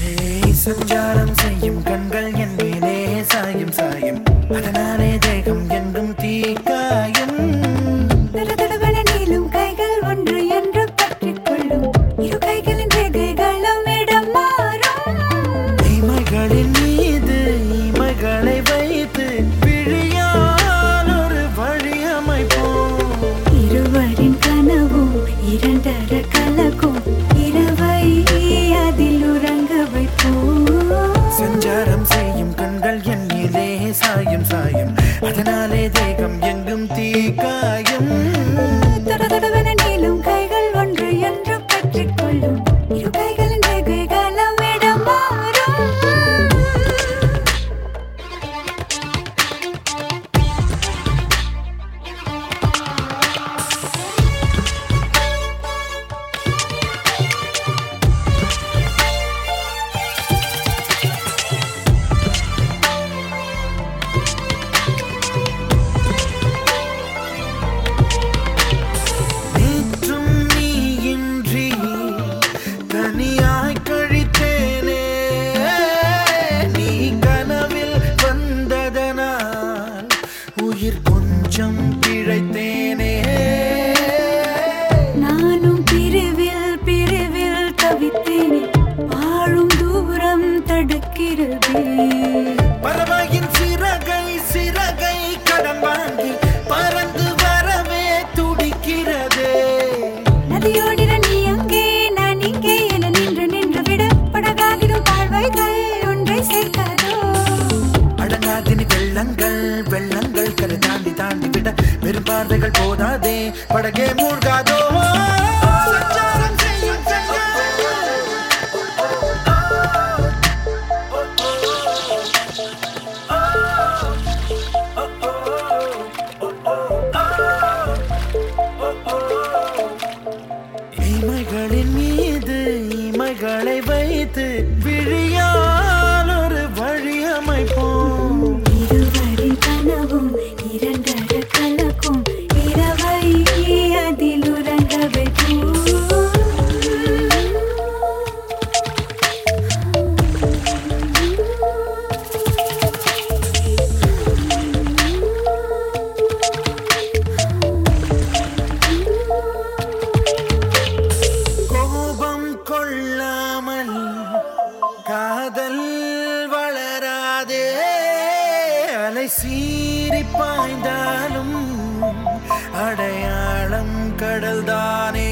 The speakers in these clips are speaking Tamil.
ஏய், சஞ்சாரம் செய்யும் கண்கள் என் மேலே சாயும் சாயும் அதனாலே தேகம் எங்கும் தீக்காயும் தடதடவென நீளும் கைகள் ஒன்று என்று பற்றிக் கொள்ளும் இரு கைகளின் ரேகைகளும் இடம் மாறும் இமைகளின் மீது இமைகளை வைத்து விழியால் ஒரு வழி அமைப்போம் இருவரின் கனவும் இரண்டர கலக்கும் இரவை அதில் உறங்க வைப்போம் சஞ்சாரம் செய்யும் கண்கள் என் மேலே சாயும் சாயும் அதனாலே தேகம் எங்கும் தீக்காயும் தடதடவென நீளும் கைகள் ஒன்று என்று பற்றிக் கொள்ளும் இரு கைகளின் ரேகைகளும் இடம் மாறும் நேற்றும் நீயின்றி தனியாய் கழித்தேனே நீ கனவில் வந்ததனால் உயிர் கொஞ்சம் பிழைத்தேனே நானும் பிரிவில் பிரிவில் தவித்தேனே வாழும் தூரம் தடுக்கிறதே பறவையின் சிறகை சிறகை கடன் வாங்கி பறந்து வரவே துடிக்கிறதே நதியோடிட நீ அங்கே நான் இங்கே என நின்று நின்று விட படகாகிடும் வாழ்வைகள் ஒன்றை சேர்க்காதோ அடங்காதினி வெள்ளங்கள் வெள்ளங்கள் கரை தாண்டி தாண்டி விட வெறும் பார்வைகள் போதாதே படகே மூழ்காதோ சஞ்சாரம் செய்யும் கண்கள். இமைகளின் மீது இமைகளை வைத்து விழியால் ஒரு வழி அமைப்போம் இருவரின் கனவும் இரண்டர கலக்கும் இரவை அதில் உறங்க வைப்போம் கோபம் கொள்ளாமல் காதல் வளராதே அலை சீறி பாய்ந்தாலும் அடையாளம் கடல்தானே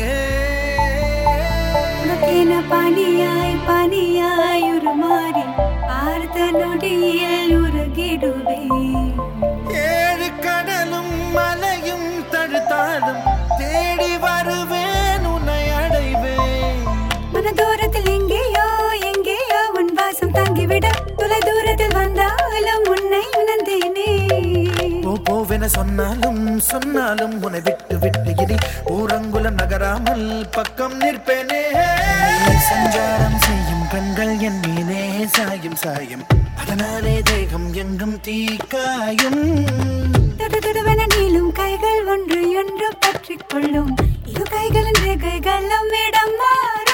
உனக்கென பனியாய் பனியாய் உருமாறி பார்த்த நொடியில் உருகிடுவேன் ஏழு கடலும் மலையும் தடுத்தாலும் தேடி வருவேன் உன்னை அடைவேன் மன தூரத்தில் எங்கேயோ எங்கேயோ உன் வாசம் தங்கிவிட தொலை தூரத்தில் வந்தாலும் உன்னை உணர்ந்தேனே போ போவென சொன்னாலும் சொன்னாலும் உன்னை விட்டு விட்டு இனி ஊரங்குலம் நகராமல் பக்கம் நிற்பேனே சஞ்சாரம் செய்யும் கண்கள் என் மீனே சாயும் சாயும் அதனாலே தேகம் எங்கும் தீக்காயும் தடுதடுவென நீளும் கைகள் ஒன்று ஒன்று பற்றிக் கொள்ளும் இரு கைகளின் ரேகைகளும் இடம் மாறும்